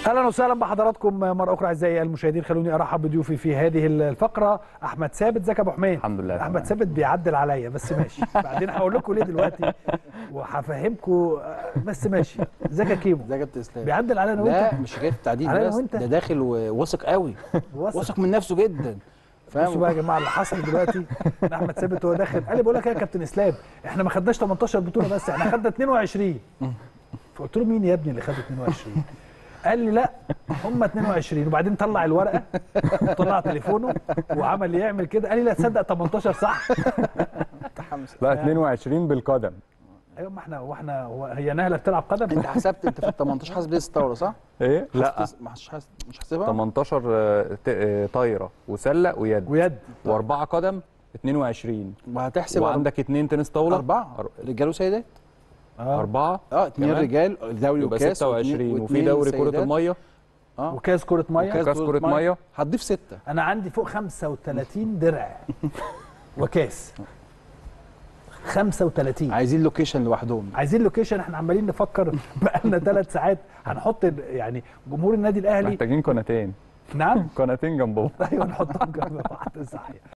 اهلا وسهلا بحضراتكم مره اخرى اعزائي المشاهدين خلوني ارحب بضيوفي في هذه الفقره احمد ثابت ازيك يا ابو حميد الحمد لله احمد تمام. ثابت بيعدل عليا بس ماشي بعدين هقول لكم ليه دلوقتي وهفهمكم بس ماشي ازيك يا كيمو ده كابتن اسلام بيعدل علينا لا وانت مش حكايه التعديل علينا بس وانت. ده داخل وواثق قوي واثق. واثق من نفسه جدا بصوا فاهم بقى يا جماعه اللي حصل دلوقتي ان احمد ثابت وهو داخل قال لي بقول لك ايه يا كابتن اسلام احنا ما خدناش 18 بطوله بس احنا خدنا 22 فقلت له مين يا ابني اللي خد 22 قال لي لا هم 22 وبعدين طلع الورقه وطلع تليفونه وعمل يعمل كده قال لي لا تصدق 18 صح متحمس لا 22 بالقدم ايوه ما احنا واحنا هو هي نهله بتلعب قدم انت حسبت انت في ال 18 حاسب ليه الثوره صح؟ ايه لا حاسب- مش حاسب مش حاسبها 18 آه، ت- آه، طايره وسله ويد ويد واربعه قدم 22 وهتحسب وعندك اثنين تنس طاوله اربعه أر- رجال وسيدات اه اربعه اه اثنين كمان؟ رجال دوري يبقى وكاس 26 وفي واتنين دوري كره سيدات. الميه اه وكاس كره ميه وكاس كرة مية. هتضيف سته انا عندي فوق 35 درع وكاس 35 عايزين لوكيشن لوحدهم عايزين لوكيشن احنا عمالين نفكر بقالنا ثلاث ساعات هنحط يعني جمهور النادي الاهلي محتاجين قناتين نعم قناتين جنبهم ايوه نحطهم جنب بعض صحيح